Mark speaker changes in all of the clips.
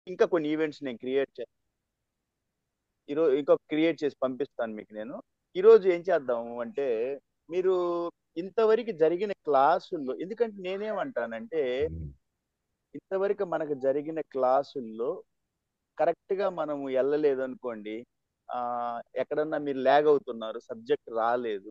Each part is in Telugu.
Speaker 1: ఇంకా కొన్ని ఈవెంట్స్ నేను క్రియేట్ చేస్తాను ఈరోజు ఇంకో క్రియేట్ చేసి పంపిస్తాను మీకు నేను ఈరోజు ఏం చేద్దాము అంటే మీరు ఇంతవరకు జరిగిన క్లాసుల్లో ఎందుకంటే నేనేమంటానంటే ఇంతవరకు మనకు జరిగిన క్లాసుల్లో కరెక్ట్ గా మనము వెళ్ళలేదు అనుకోండి ఆ ఎక్కడన్నా మీరు ల్యాగ్ అవుతున్నారు సబ్జెక్ట్ రాలేదు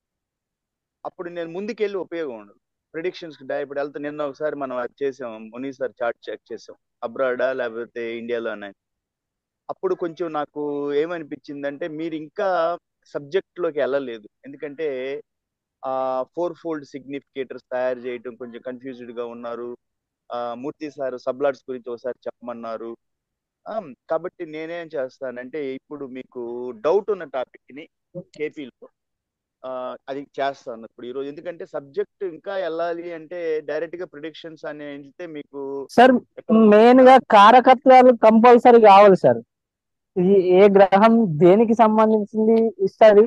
Speaker 1: అప్పుడు నేను ముందుకెళ్ళి ఉపయోగం ఉండదు ప్రిడిక్షన్స్ ఇప్పుడు వెళ్తే నిన్న ఒకసారి మనం అది చేసాం మునీ సార్ చార్ట్ చెక్ చేసాం అబ్రాడా లేకపోతే ఇండియాలోనే అప్పుడు కొంచెం నాకు ఏమనిపించిందంటే మీరు ఇంకా సబ్జెక్ట్ లోకి వెళ్ళలేదు ఎందుకంటే ఆ ఫోర్ ఫోల్డ్ సిగ్నిఫికేటర్స్ తయారు చేయటం కొంచెం కన్ఫ్యూజ్డ్ గా ఉన్నారు ఆ మూర్తి సార్ సబ్లాట్స్ గురించి ఒకసారి చెప్పమన్నారు ఆ, కాబట్టి నేనేం చేస్తానంటే ఇప్పుడు మీకు డౌట్ ఉన్న టాపిక్ ని కేపీలో అది చేస్తాను ఇప్పుడు ఈరోజు ఎందుకంటే సబ్జెక్ట్ ఇంకా వెళ్ళాలి అంటే డైరెక్ట్ గా ప్రిడిక్షన్స్ అని వెళ్తే మీకు
Speaker 2: సార్
Speaker 1: ఎక్కడ-
Speaker 2: మెయిన్ గా కారకత్వాలు కంపల్సరీ కావాలి సార్ ఇది ఏ గ్రహం దేనికి సంబంధించింది ఇస్తుంది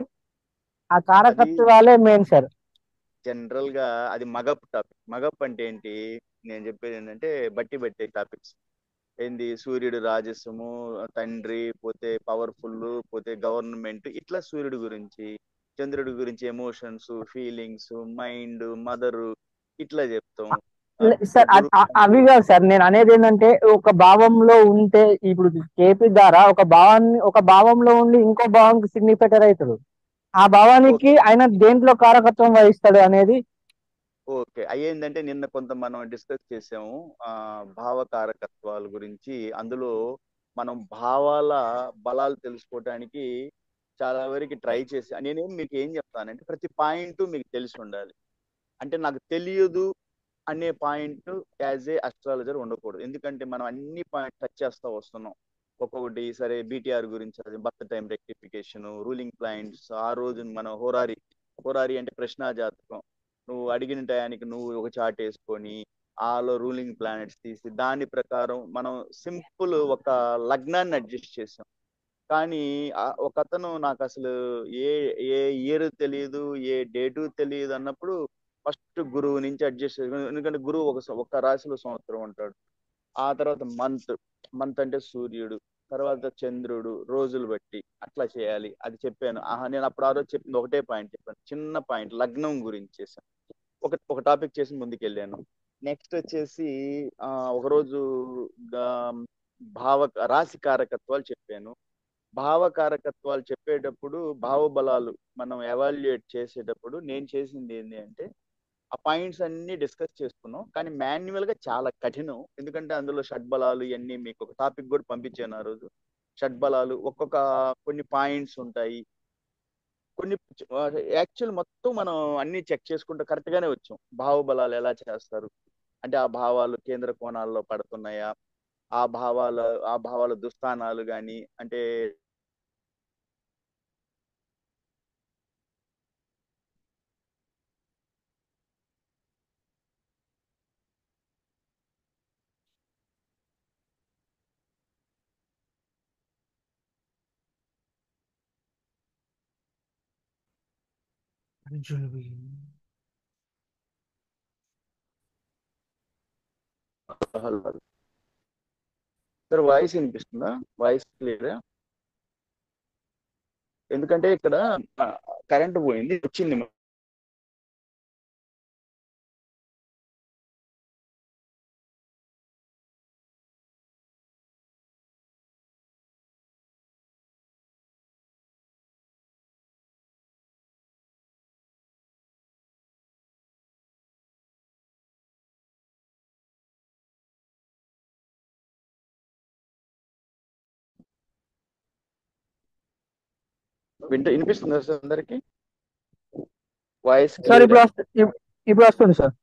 Speaker 2: ఆ కారకత్వాలే మెయిన్ సార్
Speaker 1: జనరల్ గా అది మగప్ టాపిక్ మగప్ అంటే ఏంటి నేను చెప్పేది ఏంటంటే బట్టి బట్టే టాపిక్స్ ఏంది సూర్యుడు రాజస్వము తండ్రి పోతే పవర్ఫుల్ పోతే గవర్నమెంట్ ఇట్లా సూర్యుడు గురించి చంద్రుడి గురించి ఎమోషన్స్ ఫీలింగ్స్ మైండ్ మదర్ ఇట్లా చెప్తాం
Speaker 2: సార్ అ- అ- అవి కాదు సార్ నేను అనేది ఏంటంటే ఒక భావంలో ఉంటే ఇప్పుడు కేపీ ద్వారా ఒక భావాన్ని ఒక భావంలో ఉండి ఇంకో భావంకి సిగ్నిఫికేటర్ అవుతాడు ఆ భావానికి ఆయన దేంట్లో కారకత్వం వహిస్తాడు అనేది
Speaker 1: ఓకే అయ్యేందంటే నిన్న కొంత మనం డిస్కస్ చేసాము ఆ భావకారకత్వాల గురించి అందులో మనం భావాల బలాలు తెలుసుకోవడానికి చాలా వరకు ట్రై చేసి నేనేం మీకు ఏం చెప్తానంటే ప్రతి పాయింట్ మీకు తెలిసి ఉండాలి అంటే నాకు తెలియదు అనే పాయింట్ యాజ్ ఏ అస్ట్రాలజర్ ఉండకూడదు ఎందుకంటే మనం అన్ని పాయింట్ టచ్ చేస్తా వస్తున్నాం ఒక్కొక్కటి సరే బీటీఆర్ గురించి అది birth time rectification ruling points ఆ రోజు మనం హోరారి హోరారి అంటే ప్రశ్నా జాతకం నువ్వు అడిగిన టయానికి నువ్వు ఒక చార్ట్ వేసుకొని ఆలో రూలింగ్ ప్లానెట్స్ తీసి దాని ప్రకారం మనం సింపుల్ ఒక లగ్నాన్ని అడ్జస్ట్ చేసాం కానీ ఆ- ఒక అతను నాకు అసలు ఏ ఏ ఇయర్ తెలియదు ఏ డేటు తెలియదు అన్నప్పుడు ఫస్ట్ గురువు నుంచి అడ్జస్ట్ ఎందుకంటే గురువు ఒక సం- ఒక రాశిలో సంవత్సరం ఉంటాడు ఆ తర్వాత మంత్ మంత్ అంటే సూర్యుడు తర్వాత చంద్రుడు రోజులు బట్టి అట్లా చేయాలి అది చెప్పాను ఆహా నేను అప్పుడు ఆ రోజు చెప్పింది ఒకటే పాయింట్ చెప్పాను చిన్న పాయింట్ లగ్నం గురించి చేశాను ఒక ఒక టాపిక్ చేసి ముందుకు వెళ్ళాను నెక్స్ట్ వచ్చేసి ఆ ఒకరోజు గా- భావ రాశి కారకత్వాలు చెప్పాను భావకారకత్వాలు చెప్పేటప్పుడు భావబలాలు మనం ఎవాల్యుయేట్ చేసేటప్పుడు నేను చేసింది ఏంటి అంటే ఆ పాయింట్స్ అన్ని డిస్కస్ చేసుకున్నాం కానీ మాన్యువల్ గా చాలా కఠినం ఎందుకంటే అందులో షడ్బలాలు ఇవన్నీ మీకు ఒక టాపిక్ కూడా పంపించాను ఆ రోజు షడ్బలాలు ఒక్కొక్క కొన్ని పాయింట్స్ ఉంటాయి కొన్ని యాక్చువల్ మొత్తం మనం అన్ని చెక్ చేసుకుంటూ కరెక్ట్ గానే వచ్చాం భావబలాలు ఎలా చేస్తారు అంటే ఆ భావాలు కేంద్ర కోణాల్లో పడుతున్నాయా ఆ భావాల ఆ భావాల దుస్థానాలు కానీ అంటే సార్ వాయిస్ వినిపిస్తుందా వాయిస్ క్లియర్ ఎందుకంటే ఇక్కడ కరెంట్ పోయింది వచ్చింది వింట వినిపిస్తుందా సార్ అందరికి వాయిస్
Speaker 2: సార్ ఇప్పుడు వస్తు- ఇప్- ఇప్పుడు వస్తుంది సార్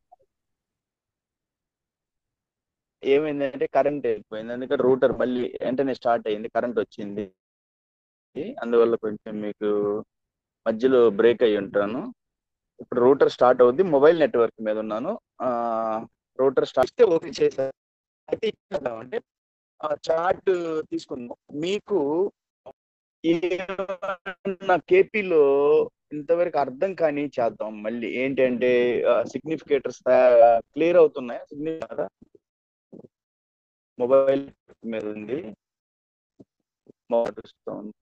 Speaker 1: ఏమైందంటే కరెంట్ వెళ్ళిపోయింది అందుకని రూటర్ మళ్ళీ వెంటనే స్టార్ట్ అయింది కరెంట్ వచ్చింది అందువల్ల కొంచెం మీకు మధ్యలో బ్రేక్ అయ్యి ఉంటాను ఇప్పుడు రూటర్ స్టార్ట్ అవుద్ది మొబైల్ నెట్వర్క్ మీద ఉన్నాను ఆ రూటర్ స్టార్ట్ ఓపెన్ చేశాను అయితే ఇక్కడ అంటే చార్ట్ తీసుకుందాం మీకు నా కేపీలో ఇంతవరకు అర్థం కానీ చేద్దాం మళ్ళీ ఏంటంటే సిగ్నిఫికేటర్స్ క్లియర్ అవుతున్నాయా సిగ్నిఫికేటర్ మొబైల్ మీద ఉంది మాట్లాడుతుంది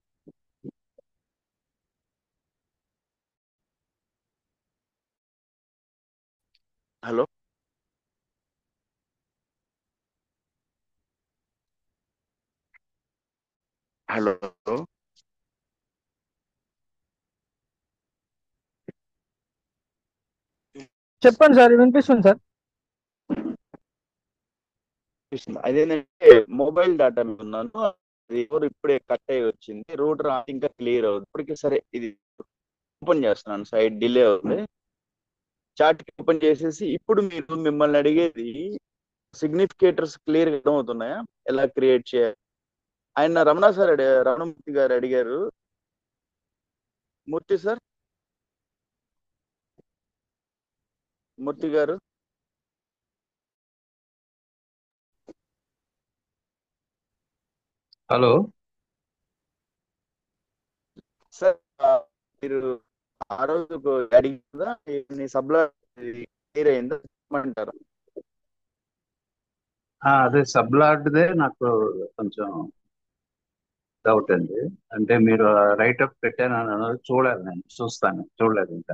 Speaker 1: హలో హలో
Speaker 2: చెప్పండి సార్ వినిపిస్తుంది సార్
Speaker 1: అదేంటంటే మొబైల్ డేటా మీద ఉన్నాను అది ఎవరు ఇప్పుడే కట్ అయ్యి వచ్చింది రూటర్ ఇంకా క్లియర్ అవుతుంది ఇప్పటికే సరే ఇది ఓపెన్ చేస్తున్నాను సైడ్ డిలే అవుతుంది చాట్ ఓపెన్ చేసేసి ఇప్పుడు మీరు మిమ్మల్ని అడిగేది సిగ్నిఫికేటర్స్ క్లియర్ గా అవుతున్నాయా ఎలా క్రియేట్ చేయాలి ఆయన రమణ సార్ అడి రమణమూర్తి గారు అడిగారు మూర్తి సార్ మూర్తి గారు
Speaker 3: హలో
Speaker 1: సార్ ఆ, మీరు ఆ రోజు అడిగిందా మీ సబ్లా క్లియర్ అయిందా చెప్పమంటారా
Speaker 3: ఆ, అదే సబ్లార్డ్దే నాకు కొంచెం డౌట్ అండి అంటే మీరు రైట్ అప్ పెట్టాను అన్నది చూడాలి నేను చూస్తాను చూడలేదు ఇంకా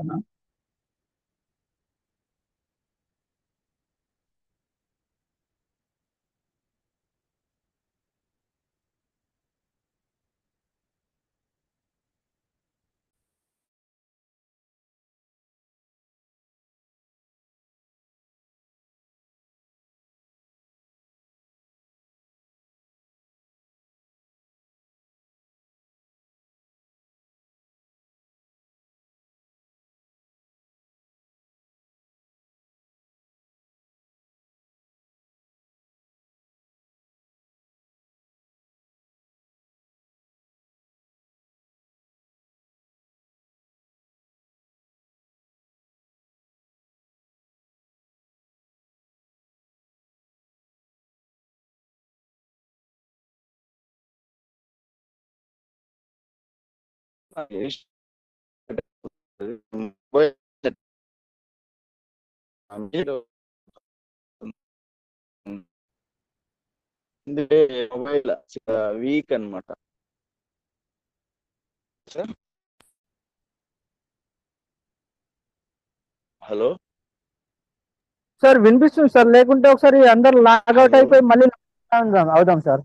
Speaker 1: మొబైల్ వీక్ అన్నమాట సార్ హలో
Speaker 2: సార్ వినిపిస్తుంది సార్ లేకుంటే ఒకసారి అందరు లాగౌట్
Speaker 1: Hello.
Speaker 2: అయిపోయి మళ్ళీ అవుదాం అవుదాం సార్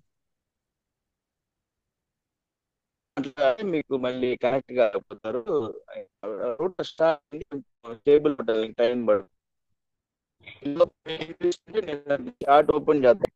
Speaker 1: అట్లా మీకు మళ్ళీ కనెక్ట్ కాకపోతారు రూట్ స్టార్ట్ టేబుల్ పట్టాలి టైం పడుతుంది చార్ట్ ఓపెన్ చేద్దాం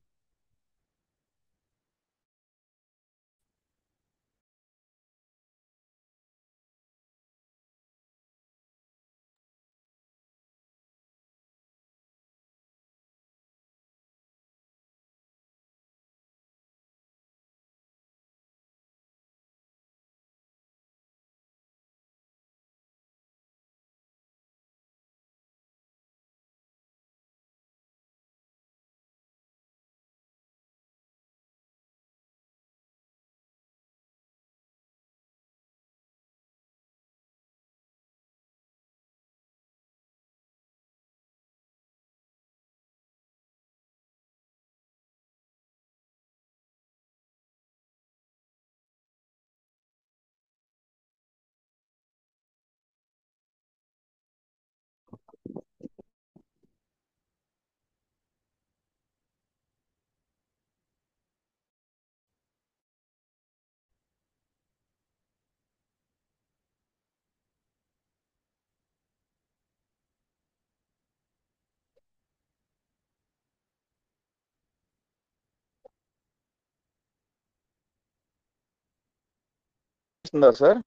Speaker 1: వినిపిస్తుందా సార్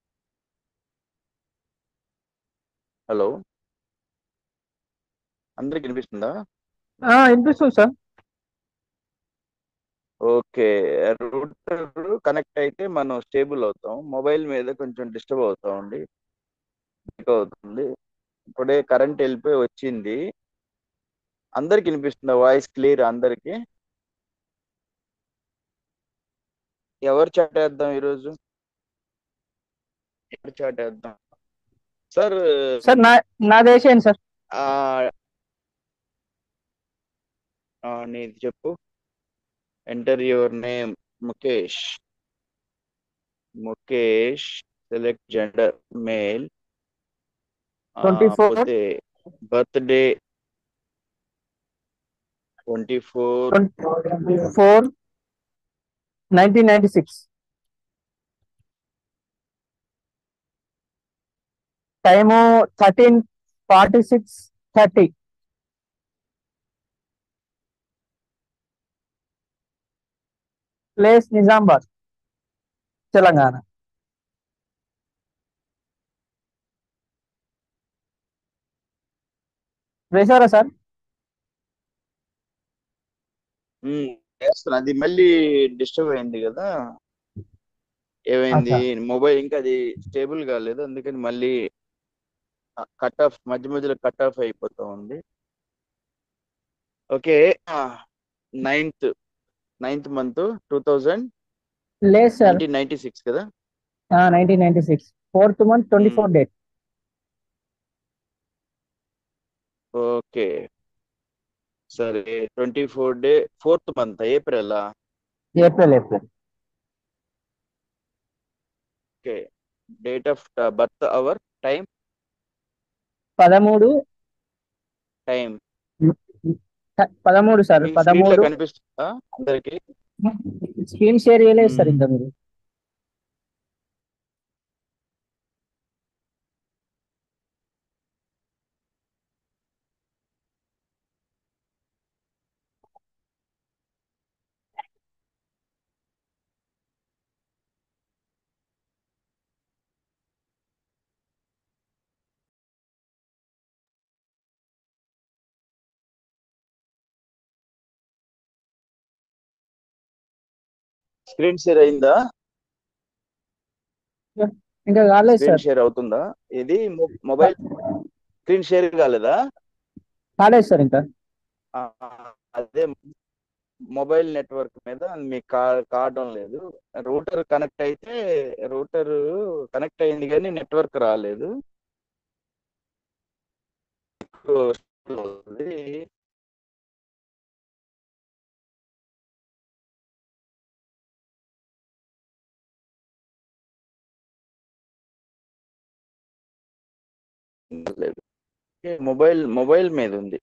Speaker 1: హలో అందరికి వినిపిస్తుందా
Speaker 2: ఆ, వినిపిస్తుంది సార్
Speaker 1: ఓకే రూటర్ కనెక్ట్ అయితే మనం స్టేబుల్ అవుతాం మొబైల్ మీద కొంచెం డిస్టర్బ్ అవుతామండి Break అవుతుంది ఇప్పుడే కరెంట్ వెళ్ళిపోయి వచ్చింది అందరికి వినిపిస్తుందా వాయిస్ క్లియర్ అందరికి ఎవరు చాట్ వేద్దాం ఈరోజు ఎవరు చాట్ వేద్దాం సార్
Speaker 2: సార్ నా నా దేశం సార్
Speaker 1: ఆ, ఆ, నీది చెప్పు enter your name Mukesh Mukesh select gender male
Speaker 2: 24.
Speaker 1: పోతే birthday twenty four
Speaker 2: four nineteen ninety six time thirteen forty six thirty place Nizamabad Telangana వేశారా సార్
Speaker 1: చేస్తాను అది మళ్ళీ డిస్టర్బ్ అయింది కదా ఏమైంది మొబైల్ ఇంకా అది స్టేబుల్ కాలేదు అందుకని మళ్ళీ కట్ ఆఫ్ మధ్య మధ్యలో కట్ ఆఫ్ అయిపోతా ఉంది okay ninth ninth month two thousand
Speaker 2: లేదు సార్
Speaker 1: నైన్టీన్ నైన్టీ సిక్స్ కదా
Speaker 2: nineteen ninety six fourth month twenty four date
Speaker 1: okay సరే twenty four day fourth month April
Speaker 2: April April
Speaker 1: okay date of birth hour time
Speaker 2: పదమూడు
Speaker 1: టైం
Speaker 2: పదమూడు సార్
Speaker 1: మీకు screen లో
Speaker 2: పదమూడు
Speaker 1: కనిపిస్తుందా అందరికి
Speaker 2: స్క్రీన్ షేర్ చేయలేదు సార్
Speaker 1: మ్మ్.
Speaker 2: ఇంకా మీరు
Speaker 1: స్క్రీన్ షేర్ అయిందా
Speaker 2: ఇంకా కాలేదు
Speaker 1: స్క్రీన్
Speaker 2: సార్
Speaker 1: షేర్ అవుతుందా ఇది మొ- మొబైల్ స్క్రీన్ షేర్ కాలేదా
Speaker 2: కాలేదు సార్ ఇంకా
Speaker 1: ఆ, అదే మొబైల్ నెట్వర్క్ మీద మీకు కా కావడం లేదు రూటర్ కనెక్ట్ అయితే రూటర్ కనెక్ట్ అయింది కానీ నెట్వర్క్ రాలేదు అవుతుంది. లేదు మొబైల్ మొబైల్ మీద ఉంది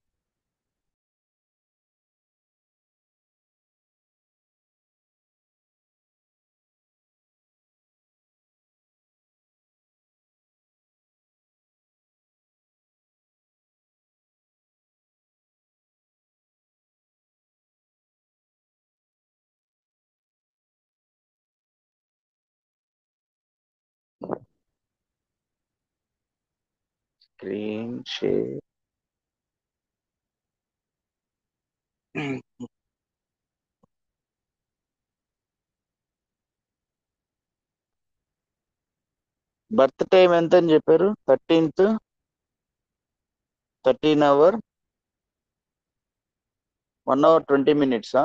Speaker 1: స్క్రీన్ షేర్ బర్త్ టైం ఎంత అని చెప్పారు thirteenth thirteen hour one hour twenty మినిట్సా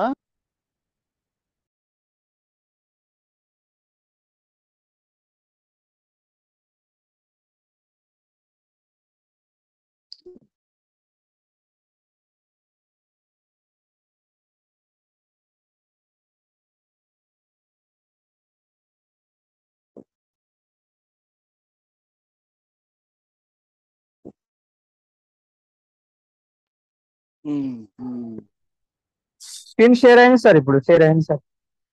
Speaker 2: స్క్రీన్ షేర్ అయింది సార్ ఇప్పుడు షేర్ అయింది సార్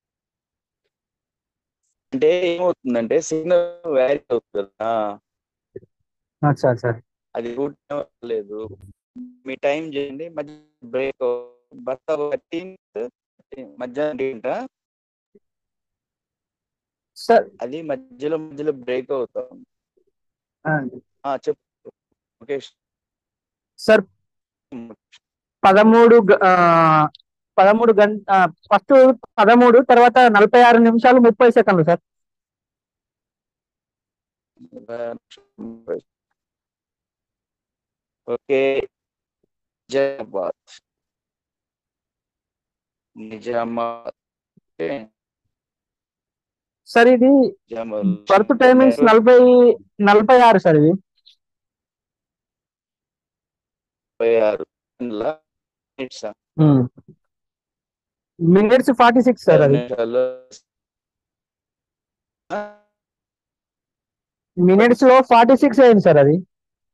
Speaker 1: అంటే ఏమవుతుందంటే సిగ్నల్ వ్యారీ అవుతుంది కదా
Speaker 2: అచ్చా సార్
Speaker 1: అది రూట్ లేదు మీ టైం చేయండి మధ్య బ్రేక్ బర్త్ థర్టీన్త్ మధ్యాహ్నం తింటా
Speaker 2: సార్
Speaker 1: అది మధ్యలో మధ్యలో బ్రేక్ అవుతాం ఆ, చెప్పు ఓకే
Speaker 2: సార్ పదమూడు గ- ఆ, పదమూడు గంట ఫస్ట్ పదమూడు తర్వాత నలభై ఆరు నిమిషాలు ముప్పై సెకండ్లు sir
Speaker 1: okay Nizamabad Nizamabad okay
Speaker 2: sir ఇది
Speaker 1: నిజామాబాద్
Speaker 2: బర్త్ టైమింగ్స్ నలభై నలభై ఆరు సార్ ఇది
Speaker 1: ముప్పై ఆరు మినిట్సా
Speaker 2: మినిట్స్ ఫార్టీ సిక్స్ సార్ అది
Speaker 1: నిమిషాల్లో ఆ,
Speaker 2: మినిట్స్ లో ఫార్టీ సిక్స్ అయింది సార్ అది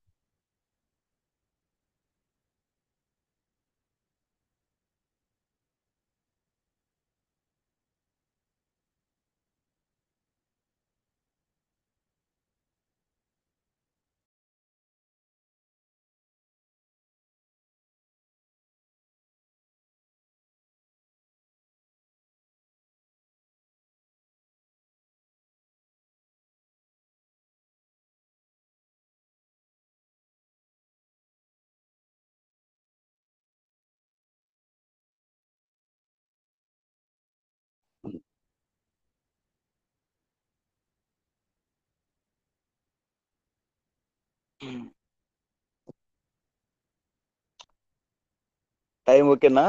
Speaker 1: టైం ఓకేనా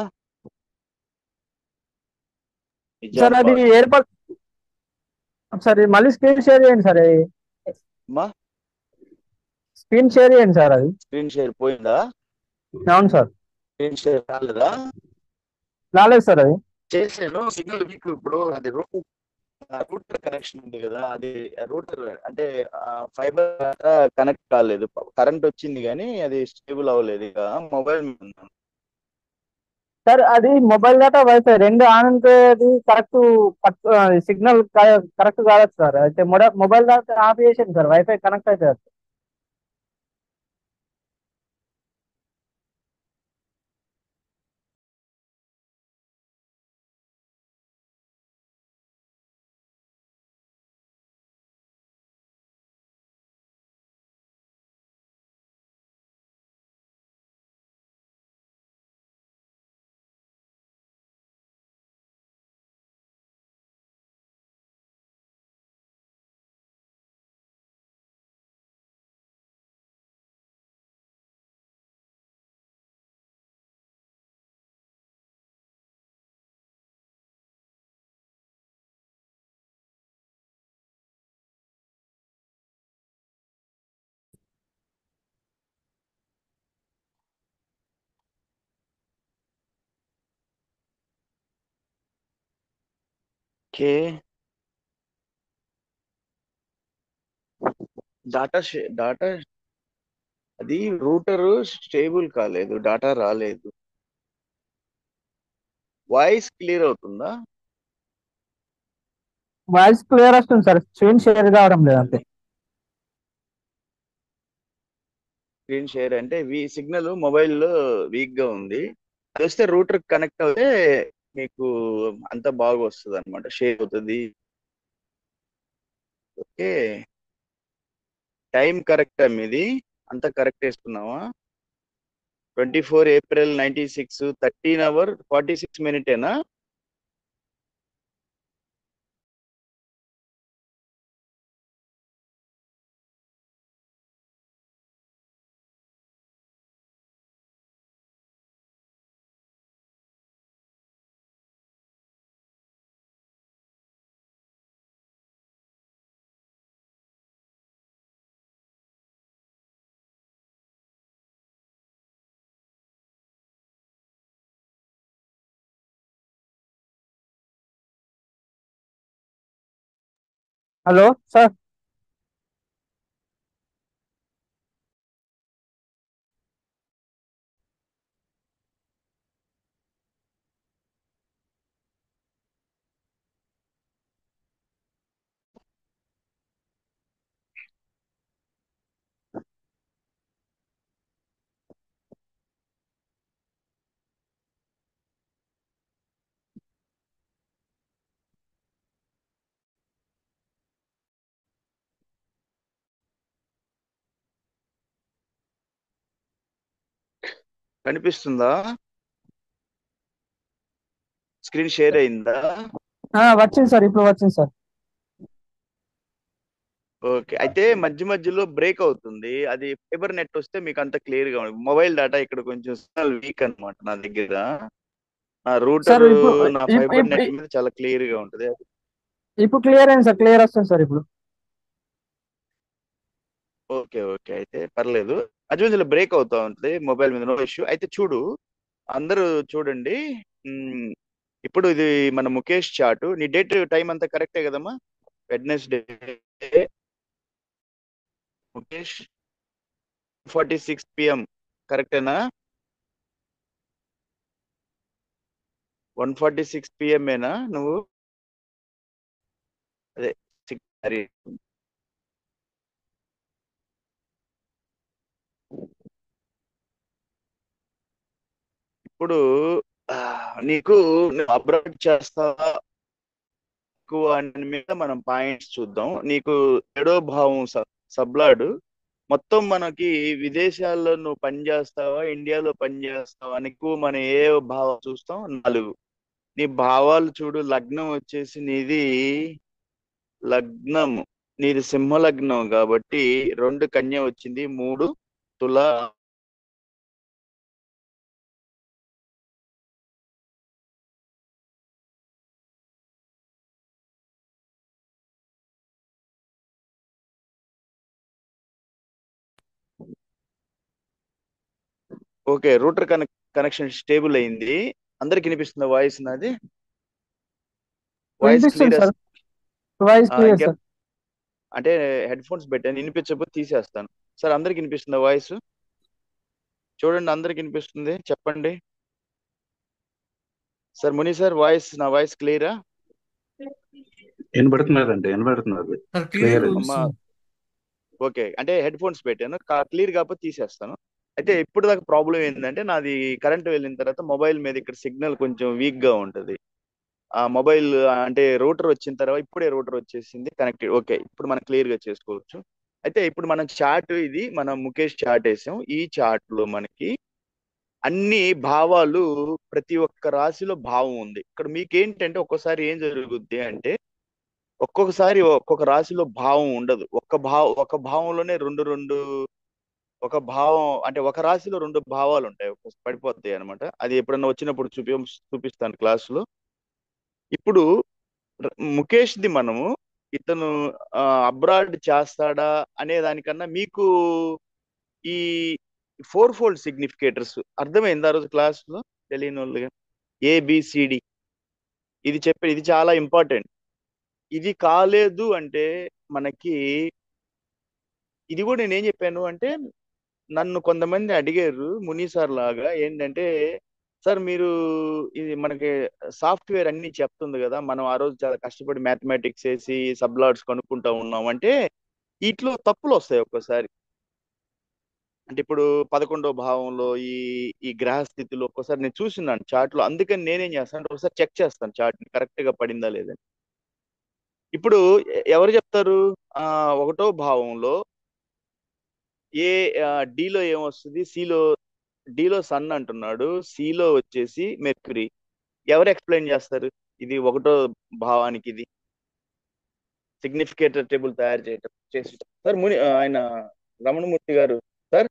Speaker 2: సార్ అది
Speaker 1: నిజామాబాద్
Speaker 2: ఏర్పాటు సార్ మళ్ళీ స్క్రీన్ షేర్ చేయండి సార్ అది
Speaker 1: అమ్మా
Speaker 2: స్క్రీన్ షేర్ చేయండి సార్ అది
Speaker 1: స్క్రీన్ షేర్ పోయిందా
Speaker 2: అవును సార్
Speaker 1: స్క్రీన్ షేర్ కాలేదా
Speaker 2: రాలేదు సార్ అది
Speaker 1: చేసాను సిగ్నల్ వీక్ ఇప్పుడు అది రూటర్ రూటర్ కనెక్షన్ ఉంది కదా అది రూటర్ అంటే ఫైబర్ కనెక్ట్ కాలేదు కరెంట్ వచ్చింది కానీ అది స్టేబుల్ అవ్వలేదు ఇక మొబైల్ మీద ఉన్నాను
Speaker 2: సార్ అది మొబైల్ డేటా వైఫై రెండు ఆన్ ఉంటే అది కరెక్ట్ సిగ్నల్ కరెక్ట్ కాదు సార్ అయితే మొబైల్ డేటా ఆఫ్ చేసాను సార్ వైఫై కనెక్ట్ అవుతుంది
Speaker 1: ఓకే డాటా డాటా అది రూటర్ స్టేబుల్ కాలేదు డాటా రాలేదు వాయిస్ క్లియర్ అవుతుందా
Speaker 2: వాయిస్ క్లియర్ వస్తుంది సార్ స్క్రీన్ షేర్ కావడం లేదు అంతే
Speaker 1: స్క్రీన్ షేర్ అంటే వి సిగ్నల్ మొబైల్లో వీక్ గా ఉంది అది వస్తే రూటర్ కనెక్ట్ అవుతే మీకు అంత బాగా వస్తుంది అనమాట షేర్ అవుతుంది ఓకే టైం కరెక్ట్ మీది అంత కరెక్ట్ వేసుకున్నావా twenty four April ninety six thirteen hour forty six మినిటేనా
Speaker 2: హలో సార్
Speaker 1: కనిపిస్తుందా స్క్రీన్ షేర్ అయిందా
Speaker 2: ఆ, వచ్చింది సార్ ఇప్పుడు వచ్చింది సార్
Speaker 1: ఓకే అయితే మధ్య మధ్యలో బ్రేక్ అవుతుంది అది ఫైబర్ నెట్ వస్తే మీకు అంత క్లియర్ గా ఉంది మొబైల్ డేటా ఇక్కడ కొంచెం సిగ్నల్ వీక్ అన్నమాట నా దగ్గర నా రూటర్
Speaker 2: సార్, ఇప్పుడు-
Speaker 1: నా
Speaker 2: ఇప్-
Speaker 1: ఫైబర్
Speaker 2: ఇప్-
Speaker 1: నెట్ మీద చాలా క్లియర్ గా ఉంటది
Speaker 2: ఇప్పుడు క్లియర్ అయింది సార్ క్లియర్ వస్తుంది సార్ ఇప్పుడు
Speaker 1: ఓకే ఓకే అయితే పర్లేదు మధ్య మధ్యలో బ్రేక్ అవుతా ఉంటుంది మొబైల్ మీద నో ఇష్యూ అయితే చూడు అందరూ చూడండి మ్, ఇప్పుడు ఇది మన ముఖేష్ చాటు నీ డేట్ టైం అంతా కరెక్టే కదమ్మా Wednesday Mukesh forty six PM కరెక్టేనా వన్ ఫార్టీ సిక్స్ పిఎంఏనా నువ్వు అదే six- అది ఇప్పుడు ఆ, నీకు అబ్రాడ్ చేస్తావా ఎక్కువ అని మీద మనం పాయింట్స్ చూద్దాం నీకు ఏడో భావం సబ్లాడ్ మొత్తం మనకి విదేశాల్లో నువ్వు పని చేస్తావా ఇండియాలో పని చేస్తావా అని ఎక్కువ మనం ఏ భావం చూస్తాం నాలుగు నీ భావాలు చూడు లగ్నం వచ్చేసి నీది లగ్నం నీది సింహ లగ్నం కాబట్టి రెండు కన్య వచ్చింది మూడు తుల ఓకే రూటర్ కనెక్ కనెక్షన్ స్టేబుల్ అయింది అందరికి వినిపిస్తుంది వాయిస్ నాది వాయిస్
Speaker 2: వినిపిస్తుంది
Speaker 1: క్లియర్
Speaker 2: సార్ వాయిస్ క్లియర్
Speaker 1: ఇంకే
Speaker 2: సార్
Speaker 1: అంటే హెడ్ ఫోన్స్ పెట్టాను వినిపించకపోతే తీసేస్తాను సార్ అందరికి వినిపిస్తుందా వాయిస్ చూడండి అందరికి వినిపిస్తుంది చెప్పండి సార్ ముని సార్ వాయిస్ నా వాయిస్ క్లియరా
Speaker 3: వినబడుతున్నదండి వినబడుతున్నది
Speaker 4: సార్
Speaker 3: Clear.
Speaker 4: క్లియర్
Speaker 1: అమ్మా ఓకే అంటే హెడ్ ఫోన్స్ పెట్టాను క్లియర్ కాకపోతే తీసేస్తాను అయితే ఇప్పుడు దాకా ప్రాబ్లం ఏంటంటే నాది కరెంట్ వెళ్ళిన తర్వాత మొబైల్ మీద ఇక్కడ సిగ్నల్ కొంచెం వీక్ గా ఉంటది ఆ మొబైల్ అంటే రూటర్ వచ్చిన తర్వాత ఇప్పుడే రూటర్ వచ్చేసింది కనెక్టెడ్ ఓకే ఇప్పుడు మనం క్లియర్ గా చేసుకోవచ్చు అయితే ఇప్పుడు మనం చార్ట్ ఇది మనం ముఖేష్ చార్ట్ వేసాం ఈ చార్ట్ లో మనకి అన్ని భావాలు ప్రతి ఒక్క రాశిలో భావం ఉంది ఇక్కడ మీకు ఏంటంటే ఒక్కోసారి ఏం జరుగుద్ది అంటే ఒక్కొక్కసారి ఒక్కొక్క రాశిలో భావం ఉండదు ఒక్క భావ ఒక భావంలోనే రెండు రెండు ఒక భావం అంటే ఒక రాశిలో రెండు భావాలు ఉంటాయి ఒక పడిపోతాయి అనమాట అది ఎప్పుడన్నా వచ్చినప్పుడు చూపి చూపిస్తాను క్లాసులో ఇప్పుడు ర- ముఖేష్ ది మనము ఇతను అబ్రాడ్ చేస్తాడా అనే దానికన్నా మీకు ఈ ఫోర్ ఫోల్డ్ సిగ్నిఫికేటర్స్ అర్థమైంది ఆ రోజు క్లాస్ లో తెలియని వాళ్ళుగా ఏబిసిడి ఇది చెప్పే ఇది చాలా ఇంపార్టెంట్ ఇది కాలేదు అంటే మనకి ఇది కూడా నేను ఏం చెప్పాను అంటే నన్ను కొంతమంది అడిగారు ముని సార్ లాగా ఏంటంటే సార్ మీరు ఇది మనకి సాఫ్ట్వేర్ అన్ని చెప్తుంది కదా మనం ఆ రోజు చాలా కష్టపడి మ్యాథమెటిక్స్ వేసి సబ్లాడ్స్ కనుక్కుంటా ఉన్నాం అంటే వీటిలో తప్పులు వస్తాయి ఒక్కోసారి అంటే ఇప్పుడు పదకొండో భావంలో ఈ ఈ గ్రహ స్థితిలో ఒక్కోసారి నేను చూస్తున్నాను చార్ట్ లో అందుకని నేనేం చేస్తాను అంటే ఒకసారి చెక్ చేస్తాను చార్ట్ కరెక్ట్ గా పడిందా లేదని ఇప్పుడు ఎ- ఎవరు చెప్తారు ఆ ఒకటో భావంలో ఏ డిలో ఏమొస్తుంది సిలో డిలో సన్ అంటున్నాడు సిలో వచ్చేసి మెర్క్యూరీ ఎవరు ఎక్స్ప్లెయిన్ చేస్తారు ఇది ఒకటో భావానికి ఇది సిగ్నిఫికేటర్ టేబుల్ తయారు చేయటం చేసి సార్ ముని ఆ, ఆయన Ramanamurthy garu sir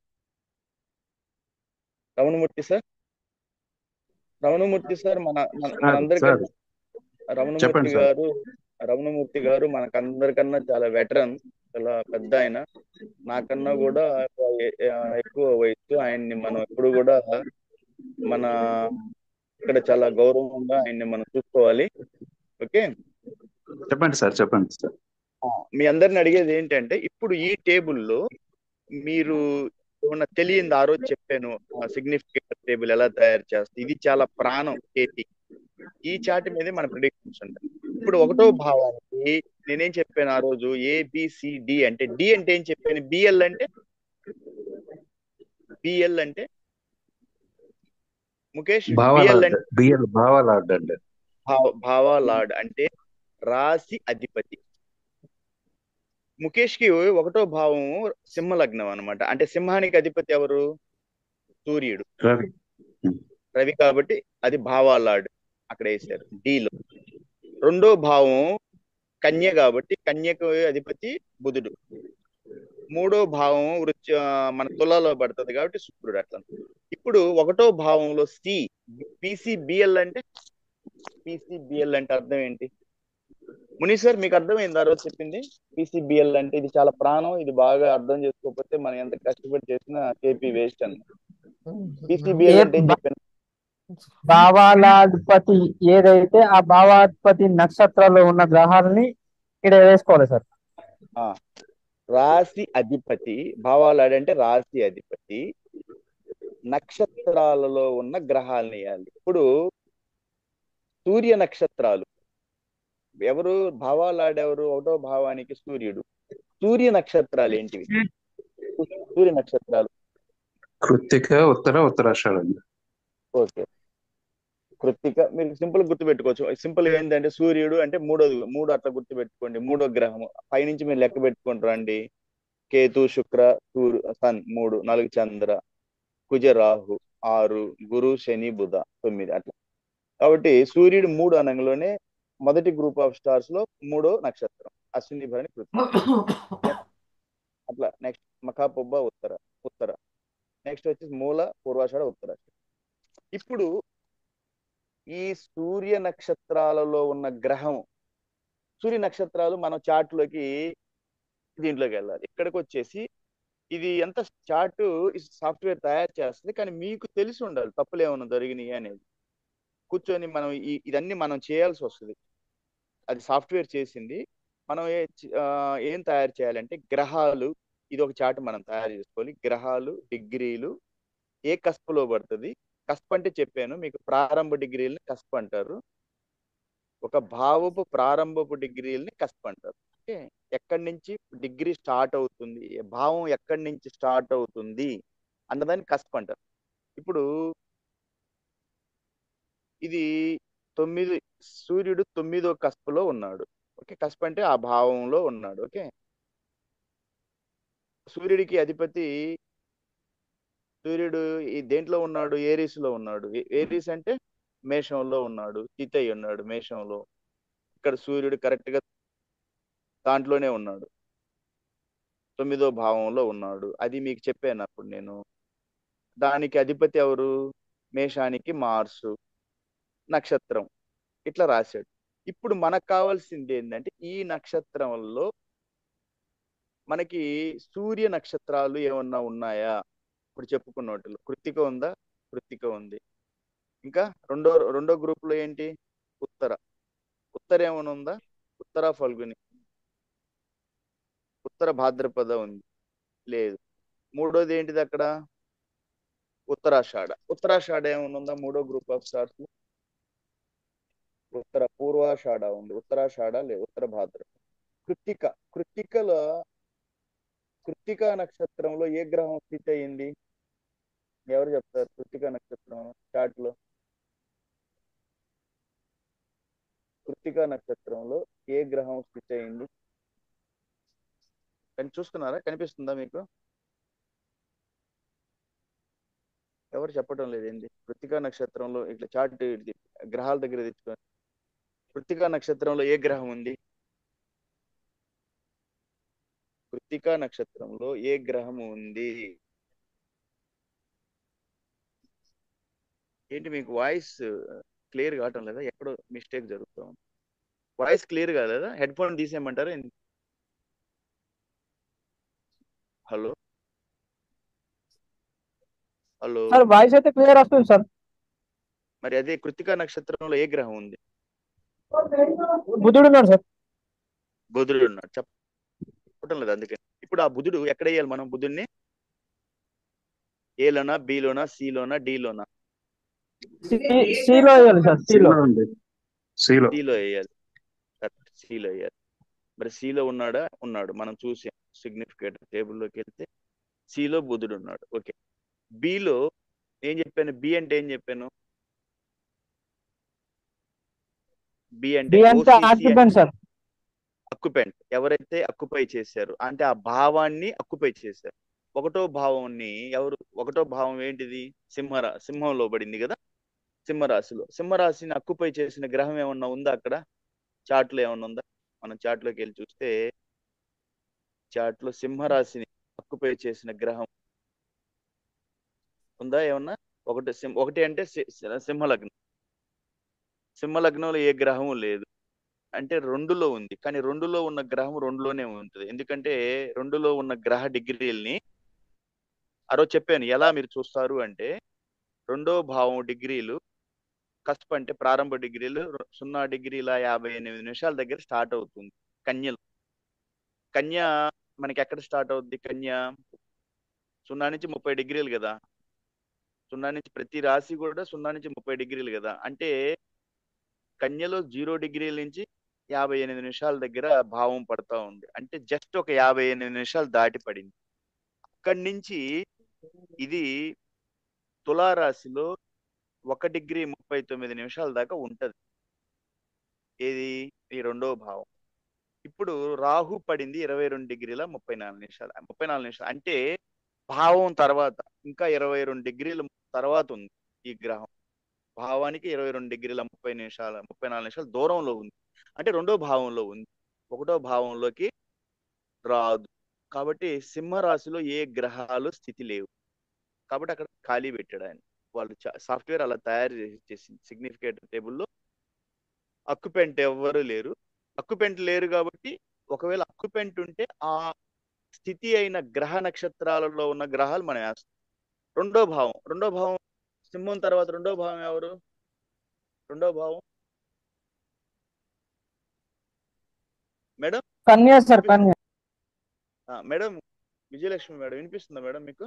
Speaker 1: Ramanamurthy sir Ramanamurthy sir మన మన-
Speaker 3: సార్
Speaker 1: మనందరికన్నా
Speaker 3: సార్
Speaker 1: రమణమూర్తి
Speaker 3: చెప్పండి సార్.
Speaker 1: గారు రమణమూర్తి గారు మనకందరికన్నా చాలా వెటరన్ చాలా పెద్ద ఆయన నాకన్నా కూడా ఎ- ఎ- ఎక్కువ వయసు ఆయన్ని మనం ఎప్పుడు కూడా మన ఇక్కడ చాలా గౌరవంగా ఆయన్ని మనం చూసుకోవాలి ఓకే
Speaker 3: చెప్పండి సార్ చెప్పండి సార్
Speaker 1: మీ అందరిని అడిగేది ఏంటంటే ఇప్పుడు ఈ టేబుల్లో మీరు ఏమన్నా తెలియంది ఆ రోజు చెప్పాను సిగ్నిఫికెంట్ టేబుల్ ఎలా తయారు చేస్తుంది ఇది చాలా ప్రాణం కేటీ ఈ చార్ట్ మీదే మన ప్రిడిక్షన్స్ ఉంటాయి ఇప్పుడు ఒకటో భావానికి నేనేం చెప్పాను ఆ రోజు ఏబిసిడి అంటే డి అంటే ఏం చెప్పాను బిఎల్ అంటే బిఎల్ అంటే ముఖేష్ బిఎల్
Speaker 3: భావాలాడ్
Speaker 1: అంటే
Speaker 3: బిఎల్ భావాలాడ్ అండి
Speaker 1: భావ- భావాలాడ్ అంటే రాశి అధిపతి ముఖేష్ కి ఒకటో భావం సింహ లగ్నం అన్నమాట అంటే సింహానికి అధిపతి ఎవరు సూర్యుడు
Speaker 3: రవి
Speaker 1: రవి కాబట్టి అది భావాలాడ్ అక్కడ వేశారు డీలో రెండో భావం కన్య కాబట్టి కన్యకు అధిపతి బుధుడు మూడో భావం వృచ్చ మన తులలో పడుతుంది కాబట్టి శుక్రుడు అట్లా ఇప్పుడు ఒకటో భావంలో సి పిసిబిఎల్ అంటే పిసిబిఎల్ అంటే అర్థం ఏంటి ముని సార్ మీకు అర్థమైంది ఆ రోజు చెప్పింది పిసిబిఎల్ అంటే ఇది చాలా ప్రాణం ఇది బాగా అర్థం చేసుకోకపోతే మనం ఎంత కష్టపడి చేసినా కేపీ వేస్ట్ అన్న పిసిబిఎల్
Speaker 2: ఏ
Speaker 1: అంటే ఏం
Speaker 2: బ-
Speaker 1: చెప్పాను
Speaker 2: భావాలాధిపతి ఏదైతే ఆ భావాధిపతి నక్షత్రాల్లో ఉన్న గ్రహాలని ఇక్కడ వేసుకోవాలి సార్
Speaker 1: ఆ, రాశి అధిపతి భావాలాడు అంటే రాశి అధిపతి నక్షత్రాలలో ఉన్న గ్రహాలను వేయాలి ఇప్పుడు సూర్య నక్షత్రాలు ఎవరు భావాలాడెవరు ఒకటో భావానికి సూర్యుడు సూర్య నక్షత్రాలు ఏంటివి సూర్య నక్షత్రాలు
Speaker 3: కృత్తిక ఉత్తర ఉత్తరాషాఢం
Speaker 1: ఓకే కృత్తిక మీరు సింపుల్ గుర్తు పెట్టుకోవచ్చు సింపుల్ ఏంటంటే సూర్యుడు అంటే మూడోది మూడు అట్లా గుర్తు పెట్టుకోండి మూడో గ్రహము పైనుంచి మీరు లెక్క పెట్టుకుంటారు రండి కేతు శుక్ర సూర్యు సన్ మూడు నాలుగు చంద్ర కుజ రాహు ఆరు గురు శని బుధ తొమ్మిది అట్లా కాబట్టి సూర్యుడు మూడు అనంలోనే మొదటి గ్రూప్ ఆఫ్ స్టార్స్ లో మూడో నక్షత్రం అశ్విని భరణి కృత్తిక అట్లా నెక్స్ట్ మఖాపొబ్బ ఉత్తర ఉత్తర నెక్స్ట్ వచ్చేసి మూల పూర్వాషాఢ ఉత్తరాషాఢ ఇప్పుడు ఈ సూర్య నక్షత్రాలలో ఉన్న గ్రహం సూర్య నక్షత్రాలు మనం చార్ట్ లోకి దీంట్లోకి వెళ్ళాలి ఇక్కడికి వచ్చేసి ఇది ఎంత చార్ట్ సాఫ్ట్వేర్ తయారు చేస్తుంది కానీ మీకు తెలిసి ఉండాలి తప్పులు ఏమైనా జరిగినాయి అనేది కూర్చొని మనం ఈ ఇదన్నీ మనం చేయాల్సి వస్తుంది అది సాఫ్ట్వేర్ చేసింది మనం ఏ ఆ, ఏం తయారు చేయాలంటే గ్రహాలు ఇది ఒక చార్ట్ మనం తయారు చేసుకోవాలి గ్రహాలు డిగ్రీలు ఏ కస్పలో పడుతుంది కస్ప్ అంటే చెప్పాను మీకు ప్రారంభ డిగ్రీలని కస్ప్ అంటారు ఒక భావపు ప్రారంభపు డిగ్రీలని కస్ప్ అంటారు ఓకే ఎక్కడి నుంచి డిగ్రీ స్టార్ట్ అవుతుంది భావం ఎక్కడి నుంచి స్టార్ట్ అవుతుంది అన్నదాన్ని కస్ప్ అంటారు ఇప్పుడు ఇది తొమ్మిది సూర్యుడు తొమ్మిదో కస్పులో ఉన్నాడు ఓకే కస్ప్ అంటే ఆ భావంలో ఉన్నాడు ఓకే సూర్యుడికి అధిపతి సూర్యుడు ఈ దేంట్లో ఉన్నాడు ఏరీస్ లో ఉన్నాడు ఏ- ఏరీస్ అంటే మేషంలో ఉన్నాడు చితయ్య ఉన్నాడు మేషంలో ఇక్కడ సూర్యుడు కరెక్ట్ గా దాంట్లోనే ఉన్నాడు తొమ్మిదో భావంలో ఉన్నాడు అది మీకు చెప్పాను అప్పుడు నేను దానికి అధిపతి ఎవరు మేషానికి మార్సు నక్షత్రం ఇట్లా రాశాడు ఇప్పుడు మనకు కావాల్సింది ఏంటంటే ఈ నక్షత్రంలో మనకి సూర్య నక్షత్రాలు ఏమన్నా ఉన్నాయా ఇప్పుడు చెప్పుకున్న వాటిలో కృత్తిక ఉందా కృత్తిక ఉంది ఇంకా రెండో రెండో గ్రూప్ లో ఏంటి ఉత్తర ఉత్తర ఏమైనా ఉందా ఉత్తర ఫల్గుని ఉత్తర భాద్రపద ఉంది లేదు మూడోది ఏంటిది అక్కడ ఉత్తరాషాఢ ఉత్తరాషాఢ ఏమైనా ఉందా మూడో group of stars Uttara Purvashadha ఉంది ఉత్తరాషాఢ లేదు ఉత్తర భాద్ర కృత్తిక కృత్తికలో కృత్తిక నక్షత్రంలో ఏ గ్రహం స్థితి అయింది ఎవరు చెప్తారు కృత్తిక నక్షత్రం చార్ట్ లో కృత్తిక నక్షత్రంలో ఏ గ్రహం స్థితి అయింది కానీ చూస్తున్నారా కనిపిస్తుందా మీకు ఎవరు చెప్పడం లేదు ఏంది కృత్తికా నక్షత్రంలో ఇట్లా చార్ట్ ఇది గ్రహాల దగ్గర తెచ్చుకొని కృత్తికా నక్షత్రంలో ఏ గ్రహం ఉంది కృత్తికా నక్షత్రంలో ఏ గ్రహం ఉంది ఏంటి మీకు వాయిస్ క్లియర్ కావటం లేదా ఎక్కడో మిస్టేక్ జరుగుతూ ఉంది వాయిస్ క్లియర్ కాలేదా హెడ్ ఫోన్ తీసేయమంటారా ఏంది? హలో హలో
Speaker 2: సార్ వాయిస్ అయితే క్లియర్ వస్తుంది సార్
Speaker 1: మరి అదే కృత్తికా నక్షత్రంలో ఏ గ్రహం ఉంది
Speaker 2: బుధుడు ఉన్నాడు సార్
Speaker 1: బుధుడు ఉన్నాడు చెప్పటం లేదు అందుకని ఇప్పుడు ఆ బుధుడు ఎక్కడ వేయాలి మనం బుధుడిని ఏలోనా బిలోనా సిలోనా డిలోనా
Speaker 2: సిలో వేయాలి సార్ సిలో
Speaker 3: సిలో ఉంది సిలో
Speaker 1: సిలో వేయాలి కరెక్ట్ సిలో వేయాలి మరి సిలో ఉన్నాడా ఉన్నాడు మనం చూసాం సిగ్నిఫికెంట్ టేబుల్లోకి వెళ్తే సిలో బుధుడు ఉన్నాడు ఓకే బిలో ఏం చెప్పాను బి అంటే ఏం చెప్పాను బి అంటే
Speaker 2: బి అంటే
Speaker 1: OCC
Speaker 2: ఆక్యుపెంట్ సార్
Speaker 1: అక్యుపెంట్ ఎవరైతే అక్యుపై చేశారు అంటే ఆ భావాన్ని అక్యుపై చేశారు ఒకటో భావాన్ని ఎవరు ఒకటో భావం ఏంటిది సింహరా సింహంలో పడింది కదా సింహరాశిలో సింహరాశిని అక్యుపై చేసిన గ్రహం ఏమన్నా ఉందా అక్కడ చార్ట్ లో ఏమన్నా ఉందా మనం చార్ట్ లోకి వెళ్ళి చూస్తే చార్ట్ లో సింహరాశిని అక్యుపై చేసిన గ్రహం ఉందా ఏమన్నా ఒకటి సింహ ఒకటి అంటే సి- సింహలగ్నం సింహలగ్నంలో ఏ గ్రహము లేదు అంటే రెండులో ఉంది కానీ రెండులో ఉన్న గ్రహం రెండులోనే ఉంటుంది ఎందుకంటే రెండులో ఉన్న గ్రహ డిగ్రీల్ని ఆ రోజు చెప్పాను ఎలా మీరు చూస్తారు అంటే రెండో భావం డిగ్రీలు కస్ప్ అంటే ప్రారంభ డిగ్రీలు సున్నా డిగ్రీల యాభై ఎనిమిది నిమిషాల దగ్గర స్టార్ట్ అవుతుంది కన్యలు కన్య మనకి ఎక్కడ స్టార్ట్ అవుద్ది కన్య సున్నా నుంచి ముప్పై డిగ్రీలు కదా సున్నా నుంచి ప్రతి రాశి కూడా సున్నా నుంచి ముప్పై డిగ్రీలు కదా అంటే కన్యలో జీరో డిగ్రీల నుంచి యాభై ఎనిమిది నిమిషాల దగ్గర భావం పడతా ఉంది అంటే జస్ట్ ఒక యాభై ఎనిమిది నిమిషాలు దాటి పడింది అక్కడి నుంచి ఇది తులారాశిలో ఒక డిగ్రీ ముప్పై తొమ్మిది నిమిషాల దాకా ఉంటది ఏది ఈ రెండవ భావం ఇప్పుడు రాహు పడింది ఇరవై రెండు డిగ్రీల ముప్పై నాలుగు నిమిషాలు ముప్పై నాలుగు నిమిషాలు అంటే భావం తర్వాత ఇంకా ఇరవై రెండు డిగ్రీల తర్వాత ఉంది ఈ గ్రహం భావానికి ఇరవై రెండు డిగ్రీల ముప్పై నిమిషాల ముప్పై నాలుగు నిమిషాల దూరంలో ఉంది అంటే రెండో భావంలో ఉంది ఒకటో భావంలోకి రాదు కాబట్టి సింహరాశిలో ఏ గ్రహాలు స్థితి లేవు కాబట్టి అక్కడ ఖాళీ పెట్టాడు ఆయన వాళ్ళు సాఫ్ట్వేర్ అలా తయారు చేసి చేసింది సిగ్నిఫికెంట్ టేబుల్లో అక్కుపెంట్ ఎవ్వరు లేరు అక్కుపెంట్ లేరు కాబట్టి ఒకవేళ అక్కుపెంట్ ఉంటే ఆ స్థితి అయిన గ్రహ నక్షత్రాలలో ఉన్న గ్రహాలు మనం వేస్తాం రెండో భావం రెండో భావం సింహం తర్వాత రెండో భావం ఎవరు రెండో భావం మేడం
Speaker 2: కన్యా సార్ కన్యా
Speaker 1: ఆ, మేడం విజయలక్ష్మి మేడం వినిపిస్తుందా మేడం మీకు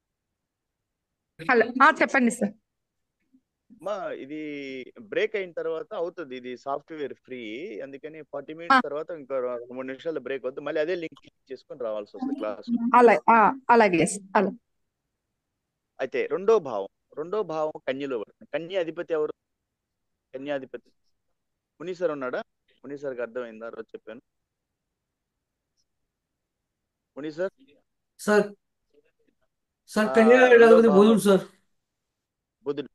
Speaker 4: హలో ఆ, చెప్పండి సార్
Speaker 1: మా ఇది బ్రేక్ అయిన తర్వాత అవుతుంది ఇది సాఫ్ట్వేర్ ఫ్రీ అందుకని ఫార్టీ మినిట్స్ తర్వాత ఇంకో రెండు మూడు నిమిషాలు బ్రేక్ అవుతుంది మళ్ళీ అదే లింక్ క్లిక్ చేసుకొని రావాల్సి వస్తుంది క్లాస్
Speaker 4: అలా ఆ, అలాగే సార్ అలా
Speaker 1: అయితే రెండో భావం రెండో భావం కన్యలో పడుతుంది కన్య అధిపతి ఎవరు కన్యాధిపతి మునీశ్వర్ ఉన్నాడా మునీశ్వర్కి అర్థమైందా రోజు చెప్పాను మునీశ్వర్
Speaker 5: సార్ సార్
Speaker 1: ఆ,
Speaker 5: కన్యా
Speaker 1: రెండో
Speaker 5: అధిపతి
Speaker 1: భావం.
Speaker 5: బుధుడు సార్
Speaker 1: బుధుడు